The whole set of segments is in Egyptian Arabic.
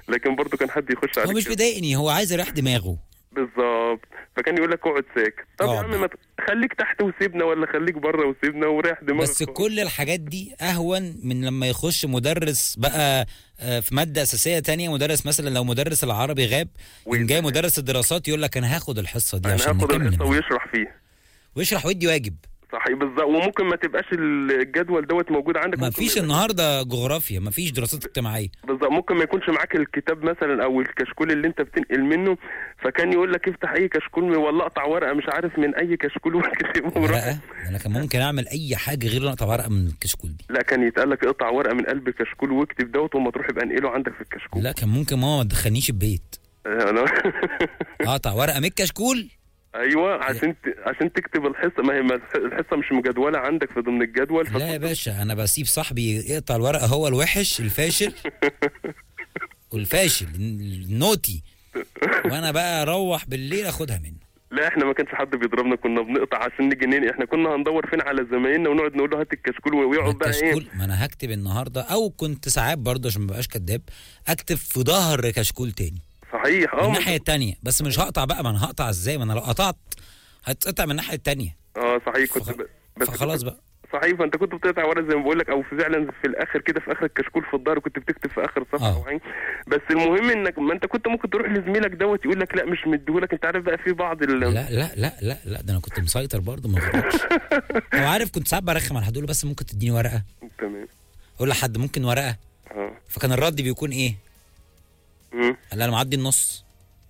لكن برضه كان حد يخش هو عليك مش كده. بيضايقني هو عايز يريح دماغه بالظبط فكان يقول لك اقعد ساكت طب يا اقعد. عم ما ت- خليك تحت وسيبنا ولا خليك بره وسيبنا وريح دماغك بس كل الحاجات دي اهون من لما يخش مدرس بقى آه، في ماده اساسيه تانية مدرس مثلا لو مدرس العربي غاب يقوم جاي مدرس الدراسات يقول لك انا هاخد الحصه دي انا عشان هاخد نكمل الحصه ويشرح فيه ويشرح ويدي واجب صحيح بالظبط وممكن ما تبقاش الجدول دوت موجود عندك ما ممكن فيش يبقى- النهارده جغرافيا ما فيش دراسات اجتماعيه بالظبط ممكن ما يكونش معاك الكتاب مثلا او الكشكول اللي انت بتنقل منه فكان يقول لك افتح اي كشكول من- ولا اقطع ورقه مش عارف من اي كشكول واكتبه ورقه انا كان ممكن اعمل اي حاجه غير اقطع ورقه من الكشكول دي لا كان يتقال لك اقطع ورقه من قلب كشكول واكتب دوت وما تروح يبقى انقله عندك في الكشكول لا كان ممكن ماما ما تدخلنيش البيت أنا اقطع ورقه من الكشكول ايوه عشان ت... عشان تكتب الحصه ما هي ما الح- الحصه مش مجدوله عندك في ضمن الجدول لا يا باشا انا بسيب صاحبي يقطع الورقه هو الوحش الفاشل والفاشل النوتي وانا بقى اروح بالليل اخدها منه لا احنا ما كانش حد بيضربنا كنا بنقطع عشان نيجي ننقل احنا كنا هندور فين على زمايلنا ونقعد نقول له هات الكشكول ويقعد بقى ايه الكشكول ما انا هكتب النهارده او كنت ساعات برضه عشان ما بقاش كداب اكتب في ظهر كشكول تاني صحيح من اه الناحيه التانيه بس مش هقطع بقى ما انا هقطع ازاي ما انا لو قطعت هتقطع من الناحيه التانيه اه صحيح كنت فخ- ب... بس فخلاص كنت- بقى صحيح فانت كنت بتقطع ورقه زي ما بقول لك او في فعلا في الاخر كده في اخر الكشكول في الظهر كنت بتكتب في اخر صفحه آه. او حاجه بس المهم انك ما انت كنت ممكن تروح لزميلك دوت يقول لك لا مش مديهولك انت عارف بقى في بعض ال... لا لا لا لا لا ده انا كنت مسيطر برضه ما غلطتش هو عارف كنت ساعات برخم على حد أقول له بس ممكن تديني ورقه تمام اقول لحد ممكن ورقه اه فكان الرد بيكون ايه مم. قال لي انا معدي النص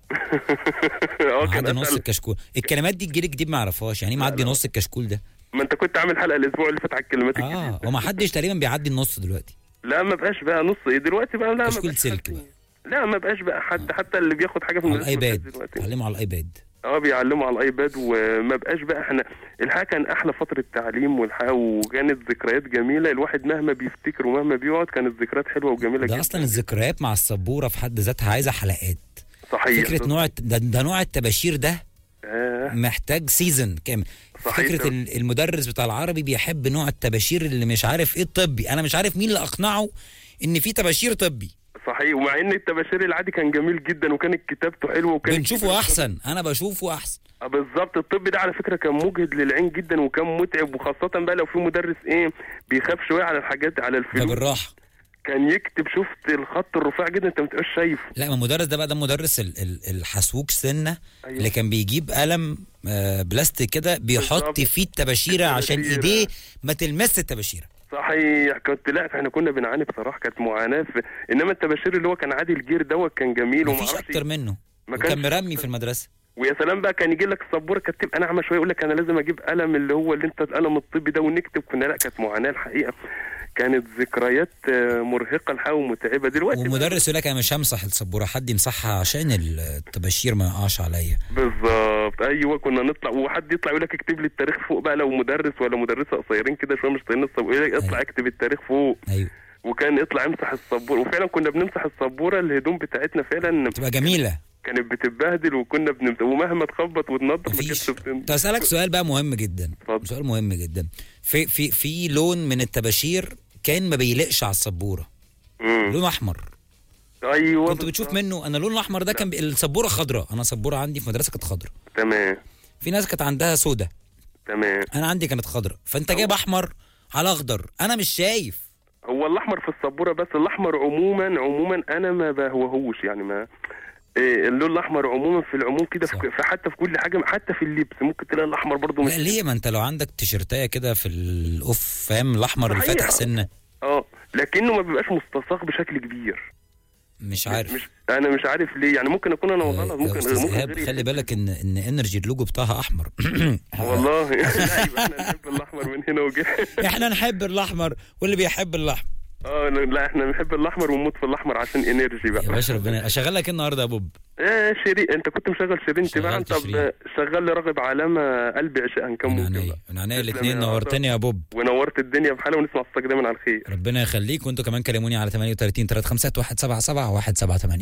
اه معدي كان نص اسال الكشكول الكلمات دي الجيل الجديد ما يعرفهاش يعني ايه معدي لا. نص الكشكول ده ما انت كنت عامل حلقه الاسبوع اللي فات على الكلمات اه الجديده وما حدش تقريبا بيعدي النص دلوقتي لا ما بقاش بقى نص ايه دلوقتي بقى لا ما كشكول بقاش سلك حد- بقى. لا ما بقاش بقى حد حتى اللي بياخد حاجه في على المدرسة ما بقاش الايباد دلوقتي. علموا على الايباد اه بيعلموا على الايباد وما بقاش بقى احنا الحقيقه كان احلى فتره تعليم والحقيقه وكانت ذكريات جميله الواحد مهما بيفتكر ومهما بيقعد كانت ذكريات حلوه وجميله ده جدا اصلا الذكريات مع السبوره في حد ذاتها عايزه حلقات صحيح فكره نوع الت- ده, ده نوع التباشير ده آه محتاج سيزون كامل صحيح. فكره ال- المدرس بتاع العربي بيحب نوع التباشير اللي مش عارف ايه الطبي انا مش عارف مين اللي اقنعه ان في تباشير طبي صحيح ومع ان التباشير العادي كان جميل جدا وكانت كتابته حلوه وكان بنشوفه احسن انا بشوفه احسن آه بالظبط الطب ده على فكره كان مجهد للعين جدا وكان متعب وخاصه بقى لو في مدرس ايه بيخاف شويه على الحاجات على ده الفلوس بالراحه كان يكتب شفت الخط الرفيع جدا انت ما تبقاش شايفه لا ما المدرس ده بقى ده مدرس ال- ال- الحسوك سنه أيوة. اللي كان بيجيب قلم آه، بلاستيك كده بيحط بالظبط. فيه التباشيره عشان التباشيرة. ايديه ما تلمس التباشيره صحيح كنت لا احنا كنا بنعاني بصراحه كانت معاناه في انما التباشير اللي هو كان عادي الجير دوت كان جميل وما مفيش اعرفش اكتر منه ما وكان كانش مرمي في المدرسه ويا سلام بقى كان يجي لك السبوره كانت تبقى ناعمه شويه يقول لك انا لازم اجيب قلم اللي هو اللي انت القلم الطبي ده ونكتب كنا لا كانت معاناه الحقيقه كانت ذكريات آه، مرهقه الحقيقه ومتعبه دلوقتي بقى- ومدرس يقول لك انا مش همسح السبوره حد يمسحها عشان التباشير ما يقعش عليا بالظبط ايوه كنا نطلع وحد يطلع يقول لك اكتب لي التاريخ فوق بقى لو مدرس ولا مدرسه قصيرين كده شويه مش طايقين السبوره يقول لك اطلع أيوة. اكتب التاريخ فوق ايوه وكان يطلع يمسح السبوره وفعلا كنا بنمسح السبوره الهدوم بتاعتنا فعلا تبقى جميله كانت بتتبهدل وكنا بنمت... ومهما تخبط وتنظف ما مفيش كانتش بتن... طب اسالك سؤال بقى مهم جدا اتفضل. سؤال مهم جدا في في في لون من التباشير كان ما بيليقش على السبوره مم. لون احمر ايوه كنت بتشوف بالظبط. منه انا اللون الاحمر ده كان بي... السبوره خضراء انا سبوره عندي في مدرسه كانت خضراء تمام في ناس كانت عندها سودا تمام انا عندي كانت خضراء فانت جايب احمر على اخضر انا مش شايف هو الاحمر في السبوره بس الاحمر عموما عموما انا ما بهوهوش يعني ما إيه اللون الاحمر عموما في العموم كده في صح. في- حتى في كل حاجه حتى في اللبس ممكن تلاقي الاحمر برضو لا مش ليه ما انت لو عندك تيشرتايه كده في الاوف فاهم الاحمر صحيح. الفاتح سنه اه لكنه ما بيبقاش مستساغ بشكل كبير مش عارف مش انا مش عارف ليه يعني ممكن اكون انا والله آه، ممكن يا استاذ ممكن ايهاب غيري خلي يحب. بالك ان ان انرجي اللوجو بتاعها احمر والله لا يبقى احنا نحب الاحمر من هنا وجه احنا نحب الاحمر واللي بيحب الاحمر اه لا احنا بنحب الاحمر ونموت في الاحمر عشان انرجي يا بقى باشا ربنا اشغل لك إيه النهارده يا بوب ايه شيرين انت كنت مشغل شيرين تبعا شغلت طب شيرين. شغل لي راغب علامه قلبي عشاء من هنكمل عينيا من عينيا تسلم الاثنين يا نورتني يا بوب ونورت الدنيا بحالها ونسمع صوتك دايما على الخير ربنا يخليك وانتوا كمان كلموني على 38 35 177 178